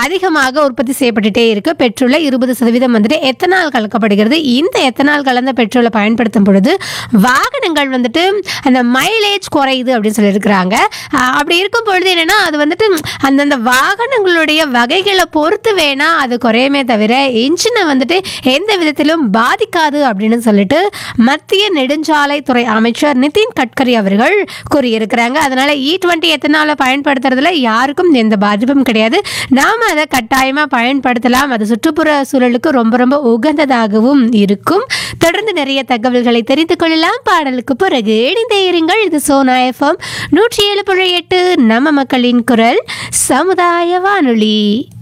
அதிகமாக உற்பத்தி செய்யப்பட்டுட்டே இருக்கு பெட்ரோலில் இருபது சதவீதம் வந்துட்டு எத்தனால் கலக்கப்படுகிறது இந்த எத்தனால் கலந்த பெட்ரோலை பயன்படுத்தும் பொழுது வாகனங்கள் வந்துட்டு அந்த மைலேஜ் குறையுது அப்படின்னு சொல்லியிருக்கிறாங்க ஆஹ் அப்படி இருக்கும் பொழுது என்னன்னா அது வந்துட்டு அந்தந்த வாகனங்களுடைய வகைகளை பொறுத்து வேணா அது குறையுமே தவிர இன்ஜினை வந்துட்டு எந்த விதத்திலும் பாதிக்காது அப்படின்னு சொல்லிட்டு மத்திய நெடுஞ்சாலைத்துறை அமைச்சர் நிதின் கட்கரி அவர்கள் கூறியிருக்கிறாங்க அதனால இ டுவெண்ட்டி எத்தனால பயன்படுத்துறதுல யாருக்கும் எந்த பாதிப்பும் கிடையாது நாம அதை கட்டாயமாக பயன்படுத்தலாம் அது சுற்றுப்புற சூழலுக்கு ரொம்ப ரொம்ப உகந்ததாகவும் இருக்கும் தொடர்ந்து நிறைய தகவல்களை தெரிந்து கொள்ளலாம் பாடலுக்கு பிறகு இணைந்தே இருங்கள் இது சோனா எஃப்எம் நூற்றி ஏழு புள்ளி எட்டு நம்ம மக்களின் குரல் சமுதாய வானொலி